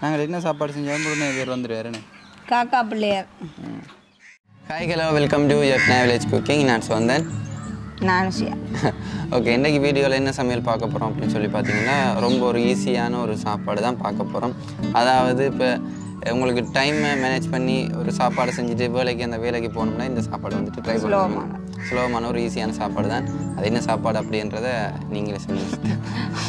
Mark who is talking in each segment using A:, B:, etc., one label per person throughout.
A: நாங்கள் என்ன சாப்பாடு செஞ்சாலும் உடனே பேர் வந்துடுவாருன்னு
B: காக்கா Pillaiyar
A: hi hello welcome to Jaffna village cooking நான் சொந்தன்
B: நானுசியா
A: ஓகே இன்றைக்கி வீடியோவில் என்ன சமையல் பார்க்க போகிறோம் அப்படின்னு சொல்லி பார்த்தீங்கன்னா ரொம்ப ஒரு ஈஸியான ஒரு சாப்பாடு தான் பார்க்க போகிறோம் அதாவது இப்போ உங்களுக்கு டைமை மேனேஜ் பண்ணி ஒரு சாப்பாடு செஞ்சுட்டு வேலைக்கு அந்த வேலைக்கு போகணும்னா இந்த சாப்பாடு வந்துட்டு ட்ரை பண்ணுவாங்க சுலபமான ஒரு ஈஸியான சாப்பாடு தான் அது என்ன சாப்பாடு அப்படின்றத நீங்களே சொல்லுங்கள்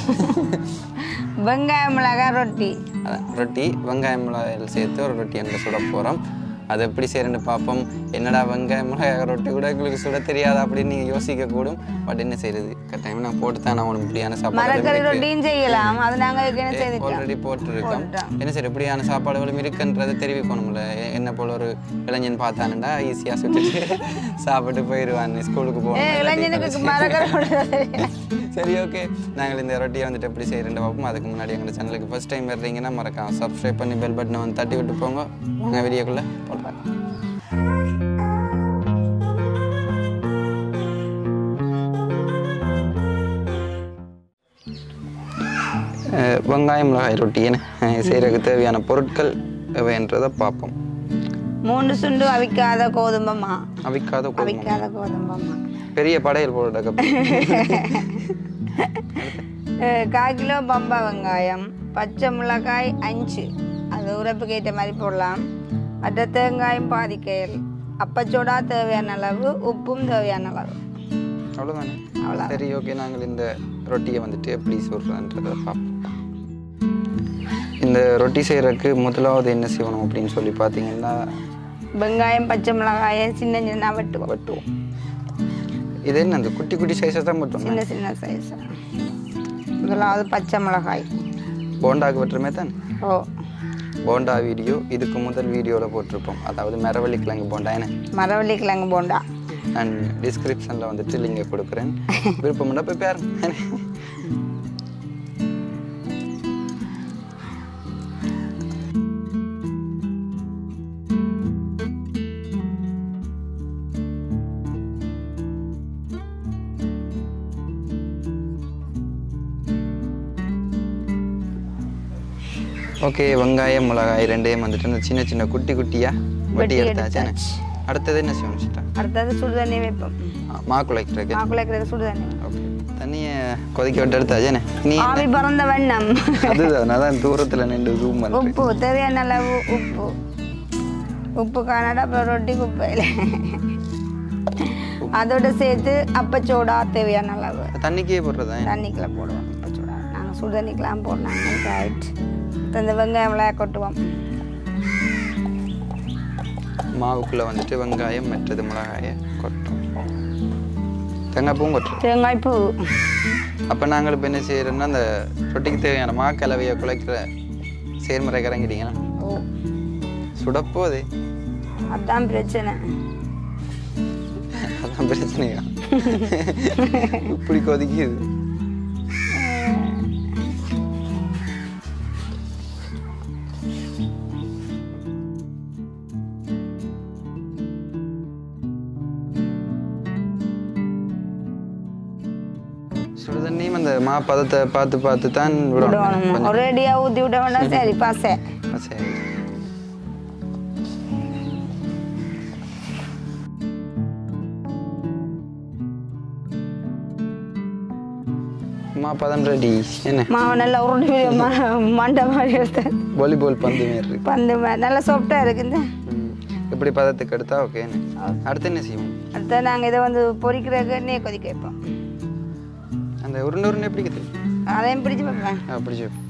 B: வெங்காய மிளகாய் ரொட்டி
A: அதான் ரொட்டி வெங்காயம் மிளகாயில் சேர்த்து ஒரு ரொட்டி என்று சுட போகிறோம் அது எப்படி செய்யறேன்னு பார்ப்போம் என்னடா வெங்காயம் மிளகாய் ரொட்டி கூட எங்களுக்கு சுட தெரியாது அப்படின்னு நீங்கள் யோசிக்கக்கூடும் பட் என்ன செய்யறது கட்டாயம் நான் போட்டு தான் நான் இப்படியான சாப்பாடு
B: மரக்கறி ரொட்டியும் செய்யலாம் அது நாங்கள் என்ன செய்துட்டோம்
A: ஆல்ரெடி போட்டுருக்கோம் என்ன சரி இப்படியான சாப்பாடுகளும் இருக்குன்றதை தெரிவிக்கணும்ல எ- என்ன போல ஒரு இளைஞன் பார்த்தானுண்டா ஈஸியாக சுட்டுட்டு சாப்பிட்டு போயிடுவான் ஸ்கூலுக்கு
B: ஏ
A: போகணும்
B: இளைஞனுக்கு மரக்கறி ரொட்டி தான் தெரியும்.
A: சரி ஓகே நாங்கள் இந்த ரொட்டியை வந்துட்டு எப்படி செய்கிறேன் பார்ப்போம் அதுக்கு முன்னாடி எங்கள் சேனலுக்கு ஃபர்ஸ்ட் டைம் வர்றீங்கன்னா மறக்காம சப்ஸ்கிரைப் பண்ணி பெல் பட்டனை வந்து தட்டி விட்டு போங்க வாங்க வீடியோக்குள்ளே போடுறாங்க வெங்காயம் மிளகாய் ரொட்டி என்ன செய்கிறதுக்கு தேவையான பொருட்கள் எவைன்றதை பார்ப்போம்
B: மூன்று சுண்டு அவிக்காத கோதும்பம்மா
A: அவிக்காத கோதுமை
B: அவிக்காத கோதும்பம்மா
A: பெரிய படையல் போடுற கப்
B: அஹ் கால் கிலோ பம்பா வெங்காயம் பச்சை மிளகாய் அஞ்சு அது உரப்புக்கு ஏற்ற மாதிரி போடலாம் மற்ற தேங்காயும் பாதிக்கையில் அப்பச்சோடா தேவையான அளவு உப்பும் தேவையான அளவு
A: அவ்வளோதானே
B: அவ்வளோ
A: சரி ஓகே நாங்கள் இந்த ரொட்டியை வந்துட்டு எப்படி சுடுறோன்றதை பார்ப்போம் இந்த ரொட்டி செய்கிறதுக்கு முதலாவது என்ன செய்யணும் அப்படின்னு சொல்லி பார்த்தீங்கன்னா
B: வெங்காயம் பச்சை மிளகாயை சின்ன சின்ன வெட்டுவோம்
A: வெட்டுவோம் இது என்ன அந்த குட்டி குட்டி சைஸை தான் வெட்டணும்
B: சின்ன சின்ன சைஸ் முதலாவது பச்சை மிளகாய்
A: போண்டாக்கு வெட்டுறமே தான்
B: ஓ
A: போண்டா வீடியோ இதுக்கு முதல் வீடியோவில் போட்டிருப்போம் அதாவது மரவள்ளி கிழங்கு போண்டா என்ன
B: மரவள்ளி கிழங்கு போண்டா
A: நான் டிஸ்கிரிப்ஷனில் வந்துட்டு லிங்கை கொடுக்குறேன் விருப்பம்னா போய் பாருங்க ஓகே வெங்காயம் மிளகாய் ரெண்டையும் வந்துட்டு அந்த சின்ன சின்ன குட்டி குட்டியா வெட்டி எடுத்தாச்சு அடுத்தது என்ன செய்யணும் சிட்டா
B: அடுத்தது சுடு தண்ணி வைப்போம்
A: மா குழைக்கிறதுக்கு
B: மாக்குழைக்கிறது சுடு தண்ணி
A: ஓகே தண்ணியை கொதிக்க விட்டு எடுத்தாச்சேனே நீ
B: ஆவி பறந்த வண்ணம்
A: அதுதான் நான் தான் தூரத்தில் நின்று ஜூம் பண்ணுறேன்
B: உப்பு தேவையான அளவு உப்பு உப்பு காணடா அப்புறம் ரொட்டி குப்பையில் அதோட சேர்த்து அப்பச்சோடா தேவையான அளவு
A: தண்ணிக்கே போடுறதா
B: தண்ணிக்குள்ள போடுவோம் அப்பச்சோடா நாங்கள் சுடு தண்ணிக்கெலாம் போடுறாங்க ரைட் இந்த வெங்காயம்லாம் கொட்டுவோம்
A: மாவுக்குள்ளே வந்துட்டு வெங்காயம் மெட்டது மிளகாயை கொட்டும் தேங்காய் பூவும் கொட்டுறோம்
B: தேங்காய் பூ
A: அப்போ நாங்கள் இப்போ என்ன செய்யறோம்னா அந்த ரொட்டிக்கு தேவையான மா கலவையை குழைக்கிற செயல்முறை இறங்கிட்டீங்கன்னா
B: ஓ
A: சுடப்போதே
B: அதான் பிரச்சனை
A: அதான் பிரச்சனையா இப்படி கொதிக்குது சுடுதண்ணியும் அந்த மா பதத்தை பார்த்து பார்த்து தான் விடணும்
B: விடணும் ஒரேடியாக ஊற்றி விட வேண்டாம் சரி பாசை
A: ஆ, சரி மா பதம் ரெடி என்ன
B: மாவு நல்லா உருண்டு ம- மண்டை மாதிரி எடுத்து
A: வாலிபால் பந்து மாரி இருக்கு
B: பந்து மாதிரி நல்லா சாஃப்டாக இருக்குது
A: ம். இப்படி பதத்துக்கு எடுத்தா ஓகே அடுத்து என்ன செய்வோம்
B: அடுத்து நாங்கள் இதை வந்து பொரிக்கிறதுக்கு எண்ணெயை கொதிக்க வைப்போம்
A: அந்த உருண்டை உருண்டை எப்படி இருக்குது
B: அதையும் பிடிச்சி வைப்பேன்
A: அப்படி சொல்லு.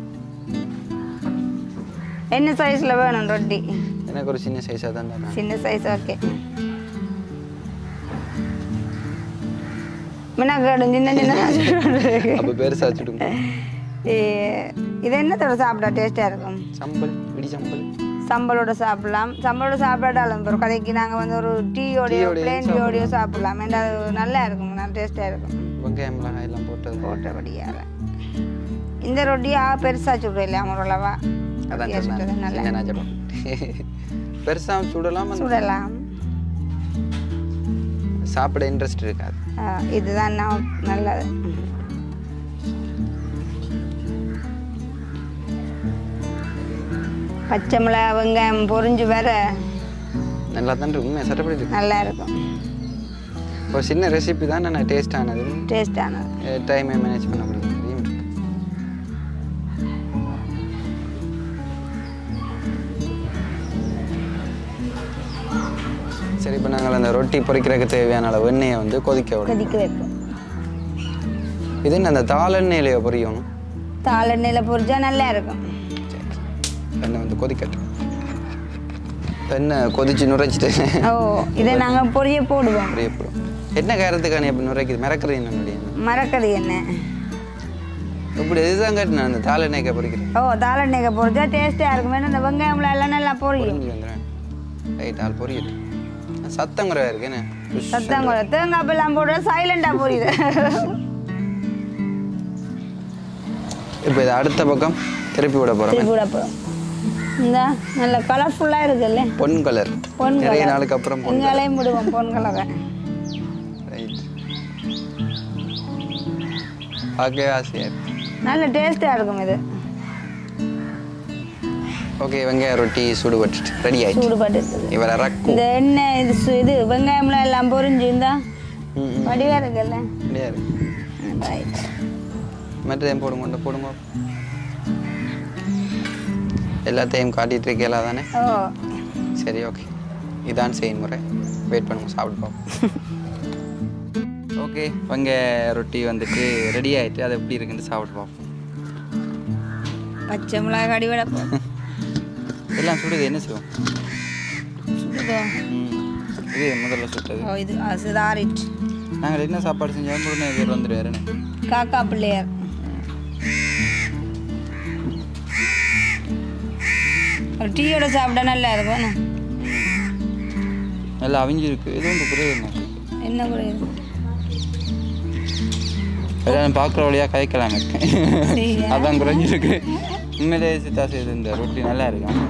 B: என்ன சைஸில் வேணும் ரொட்டி
A: எனக்கு ஒரு சின்ன சைஸாக தான் தரேன்
B: சின்ன சைஸ் ஓகே மினாக்காடு சின்ன சின்ன
A: அப்போ பெருசாக வச்சுடுங்க
B: இது என்னத்தோட சாப்பிட டேஸ்ட்டாக இருக்கும்
A: சம்பல் இடி சம்பல்
B: சம்பளோட சாப்பிடலாம் சம்பளோட சாப்பிடாட்டாலும் ஒரு கதைக்கு நாங்கள் வந்து ஒரு டீயோடையோ
A: டீயோடயோ
B: பிளேன் டீயோடையோ சாப்பிடலாம் ஏன்னா அது நல்லா இருக்கும் நல்லா டேஸ்ட்டாக இருக்கும்
A: வெங்காயம் மிளகாய் எல்லாம் போட்டது
B: போட்டபடியால் இந்த ரொட்டியா பெருசாக சுடுறோம் இல்லையா அமரோலவா
A: அதான்
B: ரொட்டியா சுடுறது
A: சொன்னேன்
B: நல்லா
A: சின்ன நாச்சடம் பெருசாக சுடலாம் அந்த
B: சுடலாம்
A: சாப்பிட இன்ட்ரெஸ்ட் இருக்காது
B: ஆ, இதுதான் நான் நல்லது பச்சை மிளகா வெங்காயம் பொரிஞ்சு வர
A: நல்லா தான் இருக்கும் உண்மையாக சட்டப்படி இருக்கு
B: நல்லா இருக்கும்
A: ஒரு சின்ன ரெசிபி தான் நான் டேஸ்ட் ஆனது
B: டேஸ்டானது
A: டைமை மேனேஜ் பண்ண முடியும் மாதிரியும் இருக்கு. சரி இப்போ நாங்கள் அந்த ரொட்டி பொரிக்கிறதுக்கு தேவையான அளவு எண்ணெயை வந்து கொதிக்க விடணும்
B: கொதிக்க வைப்போம்
A: இது என்ன அந்த தாளெண்ணெயிலேயே பொரியணும்
B: தாளெண்ணெயில் பொரிச்சா நல்லா இருக்கும்
A: எண்ணெய் வந்து கொதிக்கட்டும் எண்ணெய் கொதிச்சு நுரைச்சிட்டு
B: ஓ இதை நாங்கள் பொரிய போடுவோம்
A: பொரியப்படும் என்ன காரத்துக்கான எப்படி நுரைக்குது மிரக்கிறது என்னுடைய
B: மரக்கறி எண்ணெய்
A: இப்படி இதுதான் கேட்டு நான் அந்த தாளெண்ணெய்க்கு பொரிக்கிறேன்
B: ஓ தாளெண்ணெய்க்கு பொரிச்சா டேஸ்ட்டாக இருக்கும் வேணும் இந்த வெங்காயம்லாம் எல்லாம் நல்லா பொரியும்
A: புரிஞ்சு வந்துடுறேன் ரைட் ஆள் பொரியட்டு சத்தம் குறைவா இருக்கு என்ன
B: சத்தம் கூட தேங்காய் பல்லாம் போடுற சைலண்டாக பொரியுது
A: இப்போ இது அடுத்த பக்கம் திருப்பி விட போகிறோம்
B: திருப்பி விட போகிறோம் இந்த நல்ல கலர்ஃபுல்லாக இருக்குல்ல
A: பொன் கலர்
B: பொன்
A: நிறைய
B: கலர்
A: நாளுக்கு அப்புறம் பொன்
B: எங்களையும் விடுவோம் பொன் கலரை
A: ரைட் பார்க்கவே ஆசையாக இருக்கு
B: நல்ல டேஸ்ட்டாக இருக்கும் இது
A: ஓகே வெங்காய ரொட்டி சுடுபட்டு ரெடி ஆயிடுச்சு
B: சூடுபட்டு இருக்குது
A: இவரை ரக்கும்
B: இந்த எண்ணெய் இது சு- இது வெங்காயம்லாம் எல்லாம் பொரிஞ்சு இருந்தா
A: ம், ம்.
B: வடிவாக இருக்குல்ல
A: ரெடியாக இருக்கு
B: ரைட்
A: மற்றதையும் போடுங்க கொண்டு போடுங்க எல்லாத்தையும் காட்டிட்டு இருக்கீங்களா தானே
B: ஓ
A: சரி ஓகே இதான் செயல்முறை வெயிட் பண்ணுங்க சாப்பிட்டு பார்ப்போம் ஓகே வெங்காய ரொட்டி வந்துட்டு ரெடி ஆயிட்டு அது எப்படி இருக்குன்னு சாப்பிட்டு பார்ப்போம்
B: பச்சை மிளகாய் கடிவிட போதும்
A: எல்லாம் சுடுது என்ன செய்வோம்
B: சுடுதோ
A: ம். இது முதல்ல சுட்டது
B: ஓ இது சிதாரிட்
A: நாங்கள் என்ன சாப்பாடு செஞ்சாலும் உடனே வேறு வந்துட்டு வேறு
B: காக்கா பிள்ளையார் ஒரு டீயோட சாப்பிட்டா நல்லா இருக்கும் என்ன?
A: நல்லா அவிஞ்சிருக்கு இது வந்து புரியுது எனக்கு
B: என்ன புரியுது
A: எல்லாம் பார்க்குற வழியாக கதைக்கலாம் இருக்கேன்
B: சரியா?
A: அதான் குறைஞ்சிருக்கு உண்மையிலே சித்தா செய்து இந்த ரொட்டி நல்லா இருக்கும்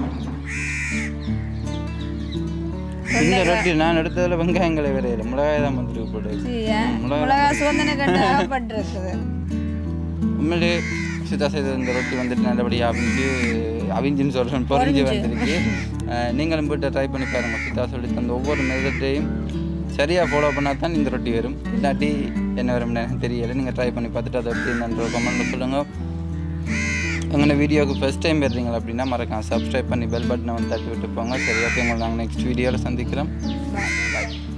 A: இந்த ரொட்டி நான் எடுத்ததில் வெங்காயங்களை வேற இல்லை மிளகாய் தான் வந்துருக்கு போட்டு
B: சரியா?
A: மிளகா-
B: மிளகா சுதந்திர கண்டு அகப்பட்டிருக்குது
A: உண்மையிலே சித்தா செய்த இந்த ரொட்டி வந்துட்டு நல்லபடியாக அவிஞ்சு அவிஞ்சுன்னு சொல்கிறேன் பொறிஞ்சு வந்திருக்கு அஹ் நீங்களும் போய்ட்டு ட்ரை பண்ணி பாருங்க சித்தா சொல்லி தந்த ஒவ்வொரு மெதட்டையும் சரியாக ஃபாலோ பண்ணால் தான் இந்த ரொட்டி வரும் இல்லாட்டி என்ன வரும்னு எனக்கு தெரியலை நீங்கள் ட்ரை பண்ணி பார்த்துட்டு அதை எப்படி என்னன்ற கமெண்ட்டில் சொல்லுங்கள் எங்களோட வீடியோவுக்கு ஃபஸ்ட் டைம் வருறீங்க அப்படின்னா மறக்காம சப்ஸ்கிரைப் பண்ணி பெல் பட்டனை வந்து தட்டி விட்டு போங்க சரி ஓகே உங்களை நாங்கள் நெக்ஸ்ட் வீடியோவில் சந்திக்கிறோம்
B: Bye.
A: பாய்